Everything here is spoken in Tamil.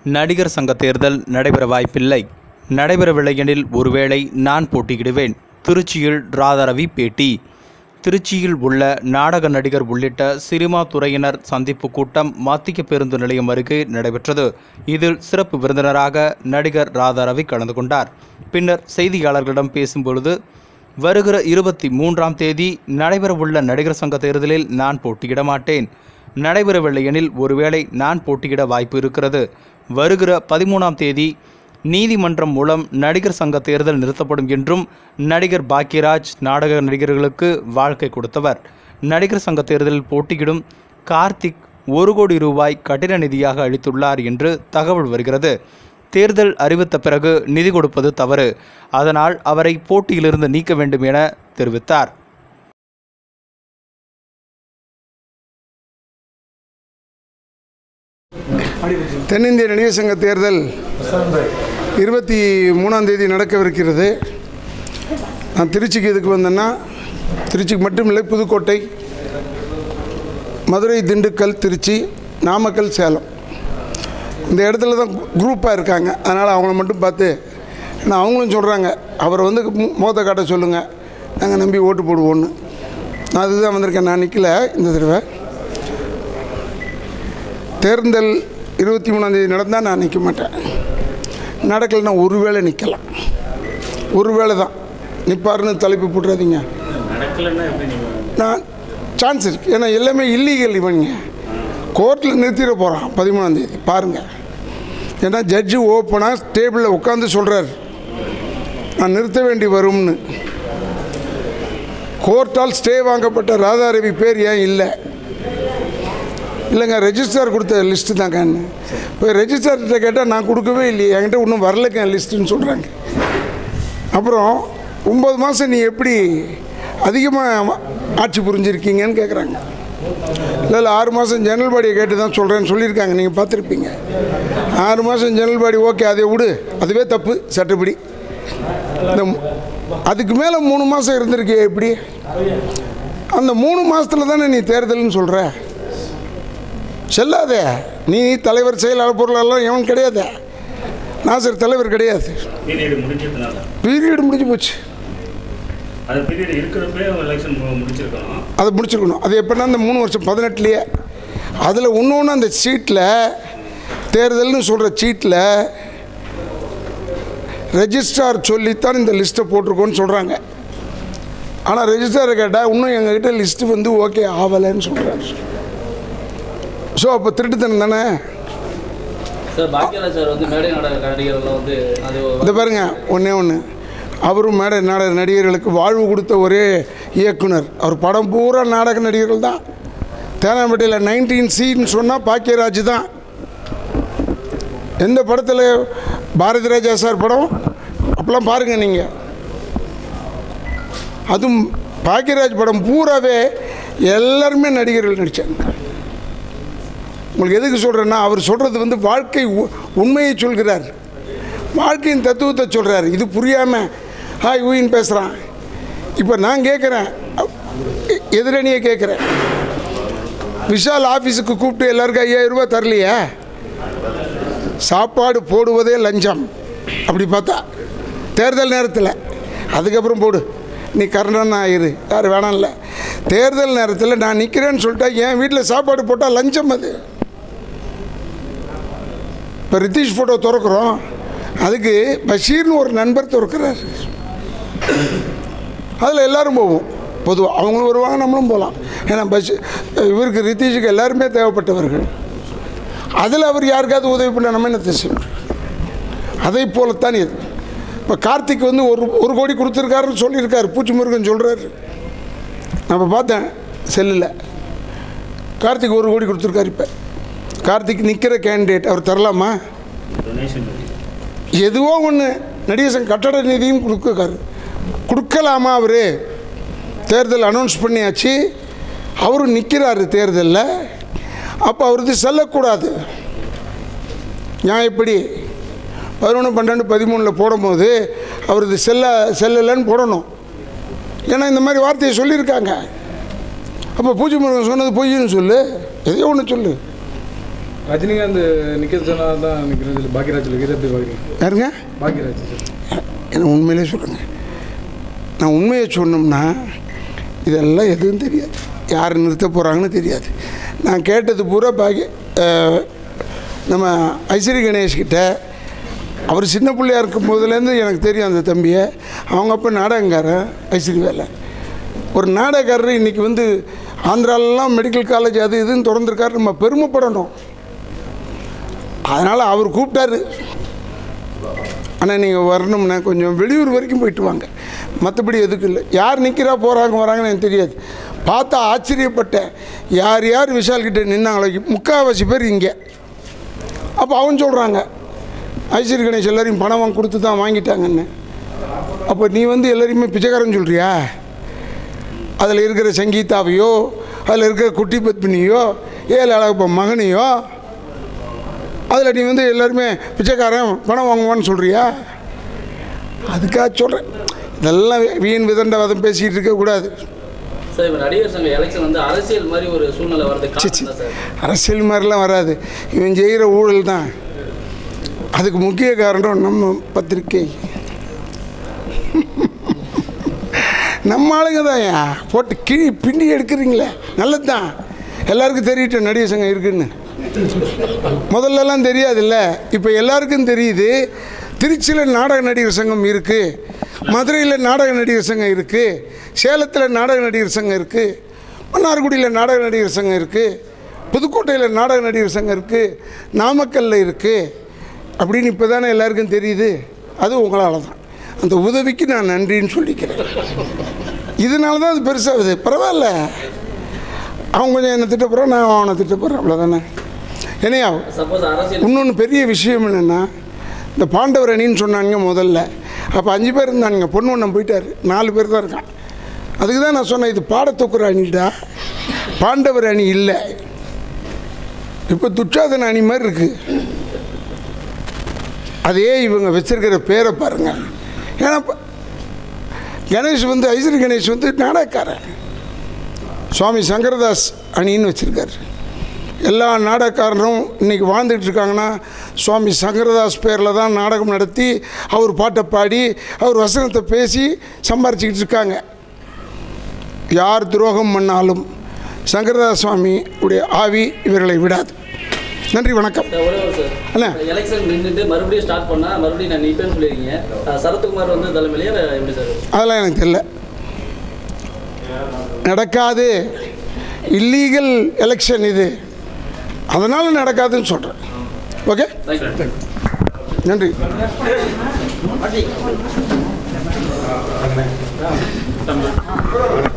நடிகர் சங்க தேர்தல் நடைபெற வாய்ப்பில்லை நடைபெறவில்லை எனில் ஒருவேளை நான் போட்டியிடுவேன் திருச்சியில் ராதாரவி பேட்டி திருச்சியில் உள்ள நாடக நடிகர் உள்ளிட்ட சினிமா துறையினர் சந்திப்பு கூட்டம் மத்திய பேருந்து நிலையம் அருகே நடைபெற்றது இதில் சிறப்பு விருந்தினராக நடிகர் ராதாரவி கலந்து கொண்டார் பின்னர் செய்தியாளர்களிடம் பேசும்பொழுது வருகிற இருபத்தி மூன்றாம் தேதி நடைபெறவுள்ள நடிகர் சங்க தேர்தலில் நான் போட்டியிட மாட்டேன் நடைபெறவில்லை எனில் ஒருவேளை நான் போட்டியிட வாய்ப்பு இருக்கிறது வருகிற பதிமூணாம் தேதி நீதிமன்றம் மூலம் நடிகர் சங்க தேர்தல் நிறுத்தப்படும் என்றும் நடிகர் பாக்யராஜ் நாடக நடிகர்களுக்கு வாழ்க்கை கொடுத்தவர் நடிகர் சங்க தேர்தலில் போட்டியிடும் கார்த்திக் ஒரு கோடி ரூபாய் கட்டிட நிதியாக அளித்துள்ளார் என்று தகவல் வருகிறது தேர்தல் அறிவித்த பிறகு நிதி கொடுப்பது தவறு அதனால் அவரை போட்டியிலிருந்து நீக்க வேண்டும் என தெரிவித்தார் தென்னிந்திய நடிகர் சங்க தேர்தல் இருபத்தி மூணாம் தேதி நடக்கவிருக்கிறது நான் திருச்சிக்கு எதுக்கு வந்தேன்னா திருச்சிக்கு மட்டுமில்லை புதுக்கோட்டை மதுரை திண்டுக்கல் திருச்சி நாமக்கல் சேலம் இந்த இடத்துல தான் குரூப்பாக இருக்காங்க அதனால் அவங்கள மட்டும் பார்த்து ஏன்னா அவங்களும் சொல்கிறாங்க அவரை வந்து மு- முகத்தை காட்ட சொல்லுங்கள் நாங்கள் நம்பி ஓட்டு போடுவோன்னு நான் அதுதான் வந்திருக்கேன் நான் நிற்கல இந்த தடவை தேர்தல் இருபத்தி மூணாந்தேதி நடந்தால் நான் நிற்க மாட்டேன் நடக்கலைன்னா ஒரு வேளை நிற்கலாம் ஒரு வேளை தான் நிற்பாருன்னு தலைப்பு போட்டுறாதீங்க நான் சான்ஸ் இருக்குது ஏன்னா எல்லாமே இல்லீகல் இவங்க கோர்ட்டில் நிறுத்திட போகிறான் பதிமூணாந்தேதி பாருங்கள் ஏன்னா ஜட்ஜு ஓப்பனாக டேபிளில் உட்காந்து சொல்கிறார் நான் நிறுத்த வேண்டி வரும்னு கோர்ட்டால் ஸ்டே வாங்கப்பட்ட ராதாரவி பேர் ஏன் இல்லை இல்லைங்க ரெஜிஸ்டார் கொடுத்த லிஸ்ட்டு தாங்கன்னு இப்போ ரெஜிஸ்டார்கிட்ட கேட்டால் நான் கொடுக்கவே இல்லையே என்கிட்ட இன்னும் வரலங்க என் லிஸ்ட்டுன்னு சொல்கிறாங்க அப்புறம் ஒம்பது மாதம் நீ எப்படி அதிகமாக ஆட்சி புரிஞ்சிருக்கீங்கன்னு கேட்குறாங்க இல்லை இல்லை ஆறு மாதம் ஜன்னல் பாடியை கேட்டு தான் சொல்கிறேன்னு சொல்லியிருக்காங்க நீங்கள் பார்த்துருப்பீங்க ஆறு மாதம் ஜன்னல் பாடி ஓகே அதை விடு அதுவே தப்பு சட்டப்படி இந்த மு- அதுக்கு மேலே மூணு மாதம் இருந்திருக்கே எப்படி அந்த மூணு மாதத்தில் தானே நீ தேர்தல்னு சொல்கிற செல்லாதே நீ தலைவர் செயலாளர் பொருளெல்லாம் எவன் கிடையாது நாசர் தலைவர் கிடையாது பீரியட் முடிஞ்சதுனால பீரியட் முடிஞ்சு போச்சு அந்த பீரியட் இருக்கிறப்பே எலெக்ஷன் முடிச்சிருக்கணும் அதை முடிச்சிருக்கணும் அது எப்படின்னா அந்த மூணு வருஷம் பதினெட்டுலேயே அதில் இன்னொன்று அந்த சீட்டில் தேர்தல்னு சொல்கிற சீட்டில் ரெஜிஸ்ட்ரார் சொல்லித்தான் இந்த லிஸ்ட்டை போட்டிருக்கோன்னு சொல்கிறாங்க ஆனால் ரெஜிஸ்ட்ராரை கேட்டால் இன்னும் எங்ககிட்ட லிஸ்ட்டு வந்து ஓகே ஆகலைன்னு சொல்கிறாரு ஸோ அப்போ திருட்டுத்தனம் தானே சார் பாக்கியராஜ் சார் வந்து மேடை நாடக நடிகர்கள் வந்து அது இந்த பாருங்க ஒன்றே ஒன்று அவரும் மேடை நாடக நடிகர்களுக்கு வாழ்வு கொடுத்த ஒரே இயக்குனர் அவர் படம் பூரா நாடக நடிகர்கள் தான் தேனாம்பேட்டையில் நைன்டீன் சீன்னு சொன்னால் பாக்கியராஜ் தான் எந்த படத்தில் பாரதி ராஜா சார் படம் அப்போல்லாம் பாருங்கள் நீங்கள் அதுவும் பாக்கியராஜ் படம் பூராவே எல்லாருமே நடிகர்கள் நடித்தாங்க உங்களுக்கு எதுக்கு சொல்கிறேன்னா அவர் சொல்கிறது வந்து வாழ்க்கை உ- உண்மையை சொல்கிறார் வாழ்க்கையின் தத்துவத்தை சொல்கிறார் இது புரியாமல் ஹாய் ஊயின் பேசுகிறான் இப்போ நான் கேட்குறேன் எதிரணியை கேட்குறேன் விஷால் ஆஃபீஸுக்கு கூப்பிட்டு எல்லாருக்கும் ஐயாயிரம் ரூபாய் தரலையே சாப்பாடு போடுவதே லஞ்சம் அப்படி பார்த்தா தேர்தல் நேரத்தில் அதுக்கப்புறம் போடு நீ கரண்டனா ஆயிரு யார் வேணாம்ல தேர்தல் நேரத்தில் நான் நிற்கிறேன்னு சொல்லிட்டா என் வீட்டில் சாப்பாடு போட்டால் லஞ்சம் அது இப்போ ரித்தீஷ் ஃபோட்டோ திறக்கிறோம் அதுக்கு பஷீர்னு ஒரு நண்பர் திறக்கிறார் அதில் எல்லாரும் போவோம் பொதுவாக அவங்களும் வருவாங்க நம்மளும் போகலாம் ஏன்னா பஷீர் இவருக்கு ரித்தீஷுக்கு எல்லாருமே தேவைப்பட்டவர்கள் அதில் அவர் யாருக்காவது உதவி பண்ண நம்ம என்ன செய்ய அதை போலத்தான் இது இப்போ கார்த்திக் வந்து ஒரு ஒரு கோடி கொடுத்துருக்காருன்னு சொல்லியிருக்காரு பூச்சி முருகன் சொல்கிறாரு நான் இப்போ பார்த்தேன் செல்லில் கார்த்திக் ஒரு கோடி கொடுத்துருக்காரு இப்போ கார்த்திக் நிற்கிற கேண்டிடேட் அவர் தரலாமா டொனேஷன் எதுவோ ஒன்று நடிகர் சங்க கட்டட நிதியும் கொடுக்காரு கொடுக்கலாமா அவர் தேர்தல் அனௌன்ஸ் பண்ணியாச்சு அவரும் நிற்கிறாரு தேர்தலில் அப்போ அவருக்கு செல்லக்கூடாது நான் எப்படி பதினொன்று பன்னெண்டு பதிமூணில் போடும்போது அவரது செல்ல செல்லலைன்னு போடணும் ஏன்னா இந்த மாதிரி வார்த்தையை சொல்லியிருக்காங்க அப்போ பூஜை முருகன் சொன்னது பொய்ன்னு சொல்லு எதையோ ஒன்று சொல்லு ரஜினிகாந்த் நிற்கிறது சொன்னால் தான் நிற்கிறது இல்லை பாக்யராஜ் இதை எப்படி பார்க்குறீங்க யாருங்க பாக்யராஜ் சார் என்ன உண்மையிலே சொல்லுங்க நான் உண்மையை சொன்னோம்னா இதெல்லாம் எதுவும் தெரியாது யார் நிறுத்த போகிறாங்கன்னு தெரியாது நான் கேட்டது பூரா பாக்கி அஹ், நம்ம ஐஸ்வரி கணேஷ் கிட்ட அவர் சின்ன பிள்ளையா இருக்கும் போதுலேருந்து எனக்கு தெரியும் அந்த தம்பியை அவங்க அப்பா நாடகங்காரன் ஐஸ்வரி வேலை ஒரு நாடகக்காரர் இன்றைக்கி வந்து ஆந்திராலெலாம் மெடிக்கல் காலேஜ் அது இதுன்னு திறந்துருக்காரு நம்ம பெருமைப்படணும் அதனால் அவர் கூப்பிட்டாரு ஆனால் நீங்கள் வரணும்னா கொஞ்சம் வெளியூர் வரைக்கும் போயிட்டு வாங்க மற்றபடி எதுக்கு இல்லை யார் நிற்கிறா போகிறாங்க வராங்கன்னு எனக்கு தெரியாது பார்த்தா ஆச்சரியப்பட்டேன் யார் யார் விஷால் கிட்ட நின்னாங்களோ முக்கால்வாசி பேர் இங்கே அப்போ அவன் சொல்கிறாங்க ஐஸ்வரி கணேஷ் எல்லாரையும் பணம் வாங்கி கொடுத்து தான் வாங்கிட்டாங்கன்னு அப்போ நீ வந்து எல்லாரையுமே பிச்சைக்காரன் சொல்கிறியா அதில் இருக்கிற சங்கீதாவையோ அதில் இருக்கிற குட்டி பத்மினியோ ஏழு அழகப்ப மகனையோ அதில் நீ வந்து எல்லாருமே பிச்சைக்காரன் பணம் வாங்குவான்னு சொல்கிறியா அதுக்காக சொல்கிறேன் இதெல்லாம் வீண் விதண்டவாதம் பேசிகிட்டு இருக்கக்கூடாது சார் இப்போ நடிகர் சங்க எலெக்ஷன் வந்து அரசியல் மாதிரி ஒரு சூழ்நிலை வரதுக்கு சி, சி. காரணம் தான் சார் அரசியல் மாதிரிலாம் வராது இவன் செய்கிற ஊழல் தான் அதுக்கு முக்கிய காரணம் நம்ம பத்திரிக்கை நம்ம ஆளுங்க தான் போட்டு கிழி பிண்டி எடுக்கிறீங்களே நல்லது தான் எல்லாருக்கும் தெரியட்டும் நடிகர் சங்கம் இருக்குன்னு முதல்லலாம் தெரியாதுல்ல இப்போ எல்லாருக்கும் தெரியுது திருச்சியில் நாடக நடிகர் சங்கம் இருக்குது மதுரையில் நாடக நடிகர் சங்கம் இருக்குது சேலத்தில் நாடக நடிகர் சங்கம் இருக்குது மன்னார்குடியில் நாடக நடிகர் சங்கம் இருக்குது புதுக்கோட்டையில் நாடக நடிகர் சங்கம் இருக்குது நாமக்கல்லில் இருக்குது அப்படின்னு இப்போ தானே எல்லாருக்கும் தெரியுது அது உங்களால் தான் அந்த உதவிக்கு நான் நன்றின்னு சொல்லிக்கிறேன் இதனால தான் அது பெருசாகுது பரவாயில்ல அவன் கொஞ்சம் என்னை திட்ட போகிறான் நான் அவனை திட்ட போகிறேன் அவ்வளோதானே என்னையா சப்போஸ் அரசியல் இன்னொன்று பெரிய விஷயம் என்னென்னா இந்த பாண்டவர் அணின்னு சொன்னாங்க முதல்ல அப்போ அஞ்சு பேர் இருந்தானுங்க பொண்ணு ஒன்று போயிட்டார் நாலு பேர் தான் இருக்கான் அதுக்கு தான் நான் சொன்னேன் இது பாடத்தொக்குற அணிடா பாண்டவர் அணி இல்லை இப்போ துச்சாதன அணி மாதிரி இருக்குது அதே இவங்க வச்சிருக்கிற பேரை பாருங்க ஏன்னா ப- கணேஷ் வந்து ஐஸ்வரி கணேஷ் வந்து நாடகக்காரன் சுவாமி சங்கரதாஸ் அணின்னு வச்சுருக்காரு எல்லா நாடகக்காரரும் இன்றைக்கி வாழ்ந்துட்டு இருக்காங்கன்னா சுவாமி சங்கரதாஸ் பேரில் தான் நாடகம் நடத்தி அவர் பாட்டை பாடி அவர் வசனத்தை பேசி சம்பாரிச்சிக்கிட்டு இருக்காங்க யார் துரோகம் பண்ணாலும் சங்கரதாஸ் சுவாமி உடைய ஆவி இவர்களை விடாது நன்றி வணக்கம் சார் ஒரே ஒரு சார் அண்ணா. எலெக்ஷன் நின்றுட்டு மறுபடியும் ஸ்டார்ட் பண்ணா மறுபடியும் நான் நிற்பேன்னு சொல்லியிருக்கீங்க அஹ் சரத்குமார் வந்து தலைமையிலேயே எப்படி சார் அதெல்லாம் எனக்கு தெரியல நடக்காது இல்லீகல் எலெக்ஷன் இது அதனால் நடக்காதுன்னு சொல்கிறேன் ஓகே தேங்க்யூ நன்றி தம்பி